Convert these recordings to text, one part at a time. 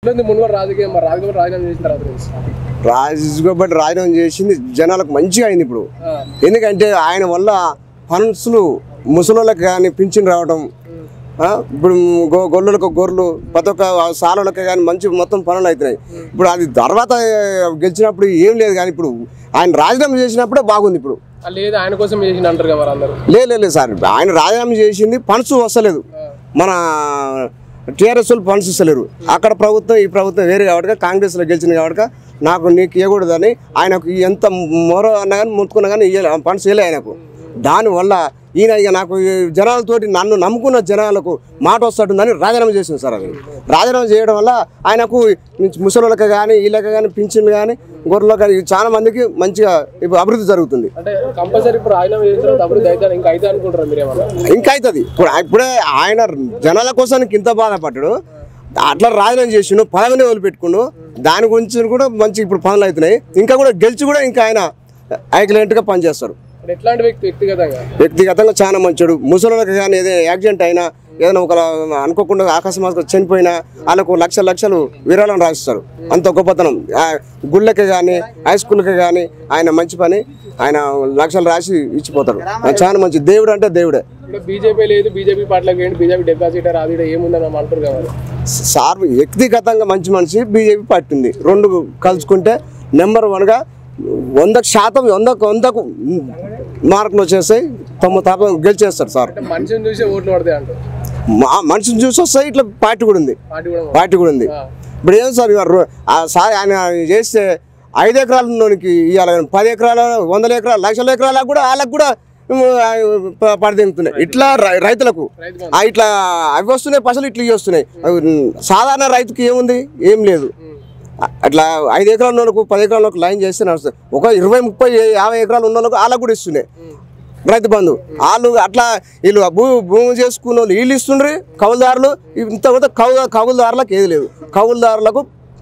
ఎట్లుంది మున్వర్ రాజకీయం మరి రాజకీయం రాజీనామా చేసిన తర్వాత నుంచి రాజగోపాల్ రాజీనామా చేసింది జనాలకు మంచిగా అయింది ఇప్పుడు ఆ, ఎందుకంటే ఆయన వల్ల ఫండ్స్లు ముసలోళ్ళకి కానీ పింఛన్ రావడం ఆ, ఇప్పుడు గొ గొర్రెలకు గొర్రెలు ప్రతి ఒక్క సాలలకు కానీ మంచి మొత్తం పనులు అవుతున్నాయి ఇప్పుడు అది తర్వాత గెలిచినప్పుడు ఏం లేదు కానీ ఇప్పుడు ఆయన రాజీనామా చేసినప్పుడే బాగుంది ఇప్పుడు ఆ, లేదు ఆయన కోసం చేసిన అంటారు కదా మరి అందరూ లేదు లేదు సార్ ఆయన రాజీనామా చేసింది ఫండ్స్ వస్తలేదు మన టీఆర్ఎస్ వాళ్ళు ఫండ్స్ ఇస్తలేరు అక్కడ ప్రభుత్వం ఈ ప్రభుత్వం వేరే కాబట్టి కాంగ్రెస్లో గెలిచింది కాబట్టి నాకు నీకు ఇవ్వకూడదని ఆయనకు ఎంత మొర అన్నా కానీ ముట్టుకున్నా కానీ ఇయ్యలే ఫండ్స్ ఇవ్వలే ఆయనకు దానివల్ల ఈయన ఇక నాకు ఈ జనాలతోటి నన్ను నమ్ముకున్న జనాలకు మాట వస్తుందని రాజీనామా చేసింది సార్ అది రాజీనామా చేయడం వల్ల ఆయనకు ముసలిళ్ళకి కానీ వీళ్ళకి కానీ పింఛన్లు కానీ గొర్రెలకు కానీ చాలా మందికి మంచిగా ఇప్పుడు అభివృద్ధి జరుగుతుంది అంటే కంపల్సరీ ఇప్పుడు రాజీనామా చేసిన తర్వాత అభివృద్ధి అయితే ఇంకా అయితే అనుకుంటారు మీరు ఏమన్నా ఇంకా అవుతుంది ఇప్పుడు ఇప్పుడే ఆయన జనాల కోసానికి ఇంత బాధపడ్డాడు అట్లా రాజీనామా చేసిండు పదవిని వదిలిపెట్టుకుండు దాని గురించి కూడా మంచి ఇప్పుడు పనులు అవుతున్నాయి ఇంకా కూడా గెలిచి కూడా ఇంకా ఆయన ఐక్లెంట్గా పనిచేస్తాడు అంటే ఎట్లాంటి వ్యక్తి వ్యక్తిగతంగా వ్యక్తిగతంగా చాలా మంచోడు ముసలికి కానీ ఏదైనా యాక్సిడెంట్ అయినా ఏదైనా ఒక అనుకోకుండా ఆకస్మాత్తుగా చనిపోయినా వాళ్ళకు లక్షల లక్షలు విరాళం రాసిస్తారు అంత గొప్పతనం ఆ గుళ్ళకి కానీ హై స్కూల్కి కానీ ఆయన మంచి పని ఆయన లక్షలు రాసి ఇచ్చిపోతాడు చాలా మంచి దేవుడు అంటే దేవుడే ఇప్పుడు బీజేపీ లేదు బీజేపీ పార్టీలకు ఏంటి బీజేపీ డిపాజిటర్ అది ఇది ఏముందని మనం అంటారు కదా మరి. సార్ వ్యక్తిగతంగా మంచి మనిషి బీజేపీ పార్టీ ఉంది రెండు కలుసుకుంటే నెంబర్ వన్గా వంద శాతం వందకు వందకు మార్కులు వచ్చేస్తాయి తమ తాప గెలిచేస్తారు సార్ అంటే మనిషిని చూసి ఓట్లు పడతాయి అంటారు మా మనిషిని చూసి వస్తాయి ఇట్లా పార్టీ కూడా ఉంది పార్టీ కూడా పార్టీ కూడా ఉంది ఆ. ఇప్పుడు ఏం సార్ ఇవాళ రో- ఆ సార్ ఆయన చేస్తే ఐదు ఎకరాల ఉన్నోనికి ఇవాళ పది ఎకరాల వందల ఎకరాల లక్షల ఎకరాలకు కూడా వాళ్ళకు కూడా పడిదింగుతున్నాయి ఇట్లా రై- రైతులకు రైతు ఆ ఇట్లా అవి వస్తున్నాయి పసలు ఇట్లా ఇవి వస్తున్నాయి అవి సాధారణ రైతుకి ఏముంది ఏం లేదు అ- అట్లా ఐదు ఎకరాల ఉన్నోళ్ళకు పది ఎకరాల వాళ్ళకు లైన్ చేస్తే నడుస్తుంది ఒక ఇరవై ముప్పై యాభై ఎకరాలు ఉన్న వాళ్ళకు వాళ్ళకు కూడా ఇస్తున్నాయి రైతు బంధు వాళ్ళు అట్లా వీళ్ళు భూ భూమి చేసుకున్న వాళ్ళు వీళ్ళు ఇస్తుండ్రి కౌలుదారులు ఇంత కూడా కౌలు కౌలుదారులకు ఏది లేదు కౌలుదారులకు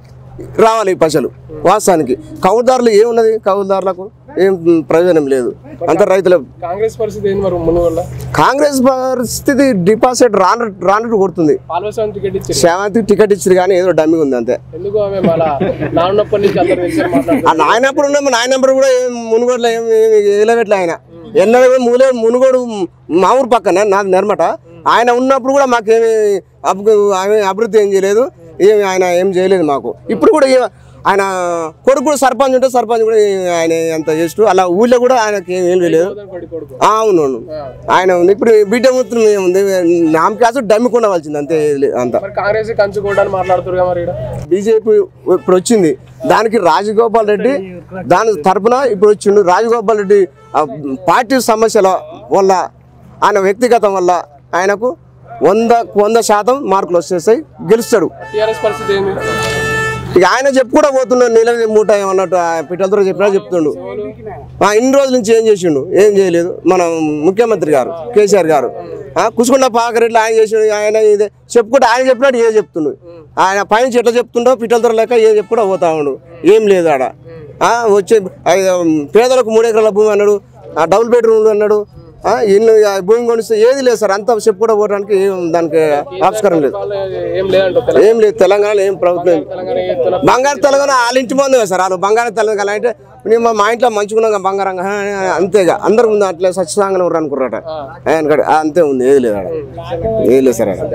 రావాలి ఈ పైసలు వాస్తవానికి కౌలుదారులు ఏమున్నది కౌలుదారులకు ఏం ప్రయోజనం లేదు అంత రైతుల కాంగ్రెస్ పరిస్థితి ఏంది మరి మును వల్ల కాంగ్రెస్ పరిస్థితి డిపాజిట్ రాను రానట్టు కొడుతుంది పాల్వసం టికెట్ ఇచ్చింది సేవంతి టికెట్ ఇచ్చారు కానీ ఏదో డమ్మి ఉంది అంతే ఎందుకు ఆమె మళ్ళా నాన్నప్పటి నుంచి అందరు తెలిసి ఆ మాట్లాడుతున్నారు నాయనప్పుడు ఉన్న నాయన నెంబర్ కూడా ఏం మునుగోడులో ఏం ఏలగట్లే ఆయన ఎన్నడూ కూడా మూలే మునుగోడు మా ఊరు పక్కన నాది నెరమట ఆయన ఉన్నప్పుడు కూడా మాకేమి అబ్- ఆమె అభివృద్ధి ఏం చేయలేదు ఏమి ఆయన ఏం చేయలేదు మాకు ఇప్పుడు కూడా ఏ- ఆయన కొడుకు కూడా సర్పంచ్ ఉంటే సర్పంచ్ కూడా ఏ- ఆయన అంత చేస్తూ అలా ఊళ్ళో కూడా ఆయనకి ఏం ఏం లేదు కొడుకు కొడుకు ఆ, అవును అవును ఆయన ఉంది ఇప్పుడు బిడ్డ ముత్రం ఏముంది నామ్ క్లాసు డమ్మి కొండవలసింది అంతే ఏది లేదు అంత మరి కాంగ్రెస్ కంచుకోవడానికి మాట్లాడుతున్నారు కదా మరి ఈడ. బీజేపీ ఇప్పుడు వచ్చింది దానికి రాజగోపాల్ రెడ్డి దాని తరపున ఇప్పుడు వచ్చిండు రాజగోపాల్ రెడ్డి ఆ పార్టీ సమస్యల వల్ల ఆయన వ్యక్తిగతం వల్ల ఆయనకు వంద వంద శాతం మార్కులు వచ్చేస్తాయి గెలుస్తాడు టీఆర్ఎస్ పరిస్థితి ఏంది ఇక ఆయన చెప్పు కూడా పోతున్నాడు నీళ్ళ మూట ఏమన్నట్టు ఆ పిట్టలతో చెప్పినా చెప్తుండు ఆ, ఇన్ని రోజుల నుంచి ఏం చేసిండు ఏం చేయలేదు మన ముఖ్యమంత్రి గారు కేసీఆర్ గారు ఆ, కుసుకుండ పాకరెడ్లు ఆయన చేసిండు ఆయన ఇదే చెప్పుకుంటే ఆయన చెప్పినట్టు ఏ చెప్తుండు ఆయన పైనుంచి ఎట్లా చెప్తుండో పిట్టలతో లెక్క ఏ చెప్పుకుంటూ పోతా ఉండు ఏం లేదు ఆడ ఆ, వచ్చే ఐ- పేదలకు మూడు ఎకరాల భూమి అన్నాడు ఆ, డబుల్ బెడ్రూమ్లు అన్నాడు ఆ, ఇన్ని ఆ, భూమి కొనిస్తే ఏది లేదు సార్ అంతా చెప్పుకుంటూ పోవడానికి ఏం దానికి ఆస్కారం లేదు వాళ్ళు ఏం లేదంటారు తెలంగాణ ఏం లేదు తెలంగాణలో ఏం ప్రభుత్వం తెలంగాణ చేస్తున్న బంగారు తెలంగాణ వాళ్ళ ఇంటి ముందు సార్ వాళ్ళు బంగారు తెలంగాణ అంటే నేను మా- మా ఇంట్లో మంచుకున్నాం బంగారంగా హా, అంతేగా అందరు ముందు అట్లా సత్యసాంగం అనుకున్నారట ఆయన కాడ అంతే ఉంది ఏది లేదు ఆడ ఏది లేదు సార్ ఆడ